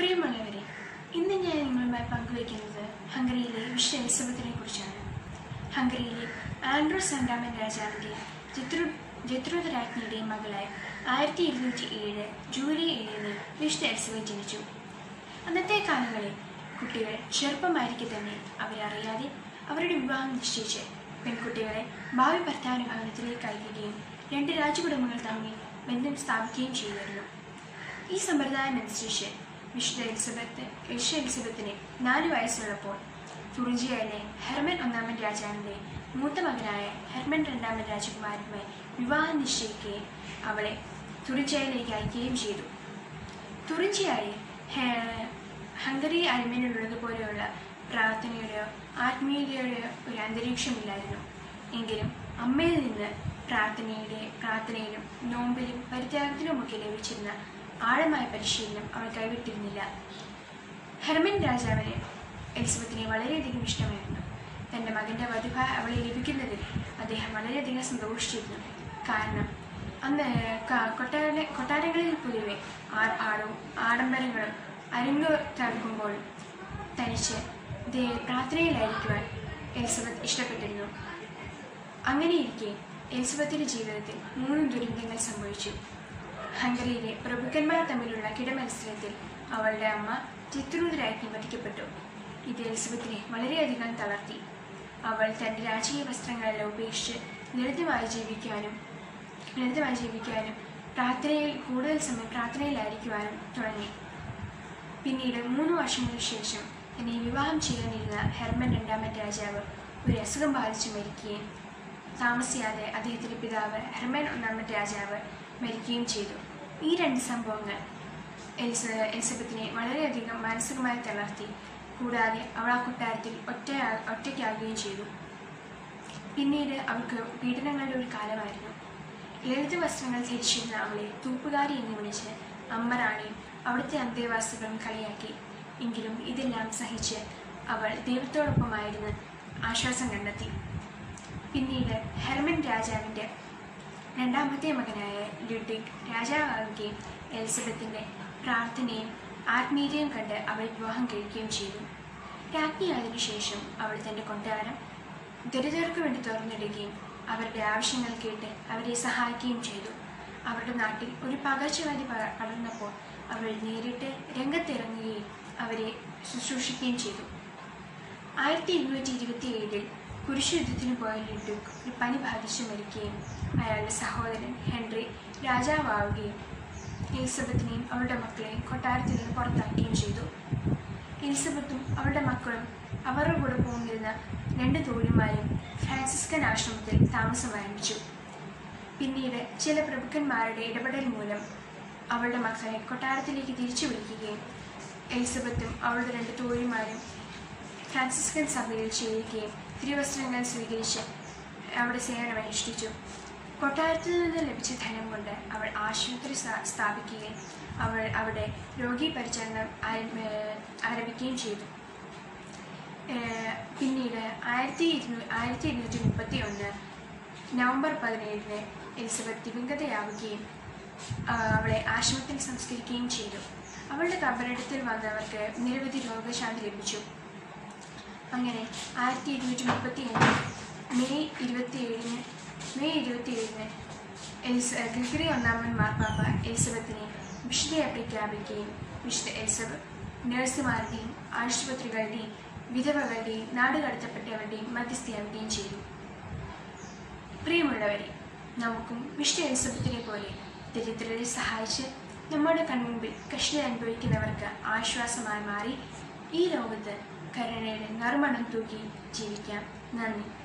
പ്രിയമുള്ളവരെ ഇന്ന് ഞാൻ നിങ്ങളുമായി പങ്കുവയ്ക്കുന്നത് ഹംഗറിയിലെ വിശുദ്ധ എലിസബത്തിനെ കുറിച്ചാണ് ഹംഗറിയിലെ ആൻഡ്രോസ് രണ്ടാമൻ രാജാവിൻ്റെ ജത്രു ജത്രുത രാജ്ഞിയുടെയും മകളായി ആയിരത്തി ഇരുന്നൂറ്റി ഏഴ് ജൂലൈ ഏഴിന് വിശുദ്ധ എലിസബത്ത് ജനിച്ചു അന്നത്തെ കാലങ്ങളിൽ കുട്ടികൾ ചെറുപ്പമായിരിക്കെ തന്നെ അവരറിയാതെ അവരുടെ വിവാഹം നിശ്ചയിച്ച് പെൺകുട്ടികളെ ഭാവി ഭർത്താനുഭവനത്തിലേക്ക് അയക്കുകയും രണ്ട് രാജകുടുംബങ്ങൾ തമ്മിൽ ബന്ധം സ്ഥാപിക്കുകയും ചെയ്യുമായിരുന്നു ഈ സമ്പ്രദായം അനുസരിച്ച് വിശുദ്ധ എലിസബത്ത് വിശുദ്ധ എലിസബത്തിന് നാല് വയസ്സുള്ളപ്പോൾ തുറിഞ്ചിയയിലെ ഹെർമൻ ഒന്നാമൻ രാജാവിൻ്റെ മൂത്ത മകനായ ഹെർമൻ രണ്ടാമൻ രാജകുമാരനുമായി വിവാഹം നിശ്ചയിക്കുകയും അവളെ തുറിഞ്ചിയയിലേക്ക് അയക്കുകയും ചെയ്തു തുറിഞ്ചിയായി ഹംഗറി അരമേനുള്ളതുപോലെയുള്ള പ്രാർത്ഥനയുടെയോ ആത്മീയതയുടെയോ ഒരു അന്തരീക്ഷമില്ലായിരുന്നു എങ്കിലും അമ്മയിൽ നിന്ന് പ്രാർത്ഥനയുടെ പ്രാർത്ഥനയിലും നോമ്പിലും പരിത്യാഗത്തിലുമൊക്കെ ലഭിച്ചിരുന്ന ആഴമായ പരിശീലനം അവൾ കൈവിട്ടിരുന്നില്ല ഹെർമൻ രാജാവിന് എലിസബത്തിനെ വളരെയധികം ഇഷ്ടമായിരുന്നു തൻ്റെ മകൻ്റെ വധുവായ അവളെ ലഭിക്കുന്നതിൽ അദ്ദേഹം വളരെയധികം സന്തോഷിച്ചിരുന്നു കാരണം അന്ന് ക- കൊട്ടാര കൊട്ടാരങ്ങളിൽ പൊതുവെ ആ- ആടവും ആഡംബരങ്ങളും അരങ്ങു തറക്കുമ്പോൾ തനിച്ച് ദേ- പ്രാർത്ഥനയിലായിരിക്കുവാൻ എലിസബത്ത് ഇഷ്ടപ്പെട്ടിരുന്നു അങ്ങനെയിരിക്കെ എലിസബത്തിന്റെ ജീവിതത്തിൽ മൂന്ന് ദുരന്തങ്ങൾ സംഭവിച്ചു ഹംഗറിയിലെ പ്രഭുക്കന്മാർ തമ്മിലുള്ള കിടമത്സരത്തിൽ അവളുടെ അമ്മ ചിത്രൂത് രാജ്ഞി വധിക്കപ്പെട്ടു ഇത് എലിസബത്തിനെ വളരെയധികം തളർത്തി അവൾ തൻ്റെ രാജകീയ വസ്ത്രങ്ങളെല്ലാം ഉപേക്ഷിച്ച് ലളിതമായി ജീവിക്കാനും ലളിതമായി ജീവിക്കാനും പ്രാർത്ഥനയിൽ കൂടുതൽ സമയം പ്രാർത്ഥനയിലായിരിക്കുവാനും തുടങ്ങി പിന്നീട് മൂന്ന് വർഷങ്ങൾക്ക് ശേഷം തന്നെ വിവാഹം ചെയ്യാനിരുന്ന ഹെർമൻ രണ്ടാമൻ രാജാവ് ഒരു അസുഖം ബാധിച്ച് മരിക്കുകയും താമസിയാതെ അദ്ദേഹത്തിൻ്റെ പിതാവ് ഹെർമൻ ഒന്നാമൻ രാജാവ് മരിക്കുകയും ചെയ്തു ഈ രണ്ട് സംഭവങ്ങൾ എലിസ എലിസബത്തിനെ വളരെയധികം മാനസികമായി തളർത്തി കൂടാതെ അവൾ ആ കൊട്ടാരത്തിൽ ഒറ്റ ഒറ്റയ്ക്കാകുകയും ചെയ്തു പിന്നീട് അവൾക്ക് പീഡനങ്ങളുടെ ഒരു കാലമായിരുന്നു ലളിത വസ്ത്രങ്ങൾ ധരിച്ചിരുന്ന അവളെ തൂപ്പുകാരി എന്ന് വിളിച്ച് അമ്മറാണിയും അവിടുത്തെ അന്തേവാസികളും കളിയാക്കി എങ്കിലും ഇതെല്ലാം സഹിച്ച് അവൾ ദൈവത്തോടൊപ്പമായിരുന്ന് ആശ്വാസം കണ്ടെത്തി പിന്നീട് ഹെർമൻ രാജാവിൻ്റെ രണ്ടാമത്തെ മകനായ ലുഡിക് രാജാവാകുകയും എലിസബത്തിൻ്റെ പ്രാർത്ഥനയും ആത്മീയതയും കണ്ട് അവൾ വിവാഹം കഴിക്കുകയും ചെയ്തു രാജ്ഞിയായതിനു ശേഷം അവൾ തൻ്റെ കൊട്ടാരം ദരിദ്രർക്ക് വേണ്ടി തുറന്നിടുകയും അവരുടെ ആവശ്യങ്ങൾ കേട്ട് അവരെ സഹായിക്കുകയും ചെയ്തു അവരുടെ നാട്ടിൽ ഒരു പകർച്ചവ്യാധി പ- പടർന്നപ്പോൾ അവൾ നേരിട്ട് രംഗത്തിറങ്ങുകയും അവരെ ശുശ്രൂഷിക്കുകയും ചെയ്തു ആയിരത്തി ഇരുന്നൂറ്റി ഇരുപത്തി ഏഴിൽ കുരിശുയുദ്ധത്തിന് പോയ ലുഡുക് ഒരു പനി ബാധിച്ച് മരിക്കുകയും അയാളുടെ സഹോദരൻ ഹെൻറി രാജാവാവുകയും എലിസബത്തിനെയും അവളുടെ മക്കളെയും കൊട്ടാരത്തിൽ നിന്ന് പുറത്താക്കുകയും ചെയ്തു എലിസബത്തും അവളുടെ മക്കളും അവരുടെ കൂടെ പോന്നിരുന്ന രണ്ട് തോഴിമാരും ഫ്രാൻസിസ്കൻ ആശ്രമത്തിൽ താമസം ആരംഭിച്ചു പിന്നീട് ചില പ്രഭുക്കന്മാരുടെ ഇടപെടൽ മൂലം അവളുടെ മക്കളെ കൊട്ടാരത്തിലേക്ക് തിരിച്ചു വിളിക്കുകയും എലിസബത്തും അവളുടെ രണ്ട് തോഴിമാരും ഫ്രാൻസിസ്കൻ സഭയിൽ ചേരുകയും തിരുവസ്ത്രങ്ങൾ സ്വീകരിച്ച് അവിടെ സേവനം അനുഷ്ഠിച്ചു കൊട്ടാരത്തിൽ നിന്ന് ലഭിച്ച ധനം കൊണ്ട് അവൾ ആശുപത്രി സ്ഥാ- സ്ഥാപിക്കുകയും അവൾ അവിടെ രോഗീ പരിചരണം ആരം- ഏഹ് ആരംഭിക്കുകയും ചെയ്തു ഏഹ് പിന്നീട് ആയിരത്തി ഇരുന്നൂ ആയിരത്തി ഇരുന്നൂറ്റി മുപ്പത്തി ഒന്ന് നവംബർ പതിനേഴിന് എലിസബത്ത് ദിവംഗതയാവുകയും ആ, അവളെ ആശ്രമത്തിൽ സംസ്കരിക്കുകയും ചെയ്തു അവളുടെ കബറിടത്തിൽ വന്നവർക്ക് നിരവധി രോഗശാന്തി ലഭിച്ചു അങ്ങനെ ആയിരത്തി ഇരുന്നൂറ്റി മുപ്പത്തി അഞ്ച് മെയ് ഇരുപത്തി ഏഴിന് മെയ് ഇരുപത്തി ഏഴിന് എലിസ ഗ്രിഗറി ഒന്നാമൻ മാർപ്പാപ്പ എലിസബത്തിനെ വിശുദ്ധയെ പ്രഖ്യാപിക്കുകയും വിശുദ്ധ എലിസബത്ത് നഴ്സുമാരുടെയും ആശുപത്രികളുടെയും വിധവകളുടെയും നാടുകടത്തപ്പെട്ടവരുടെയും മധ്യസ്ഥയാവുകയും ചെയ്തു പ്രിയമുള്ളവരെ നമുക്കും വിശുദ്ധ എലിസബത്തിനെ പോലെ ദരിദ്രരെ സഹായിച്ച് നമ്മുടെ കൺമുമ്പിൽ കഷ്ടത അനുഭവിക്കുന്നവർക്ക് ആശ്വാസമായി മാറി ഈ ലോകത്ത് കരുണയുടെ നറുമണം തൂക്കി ജീവിക്കാം നന്ദി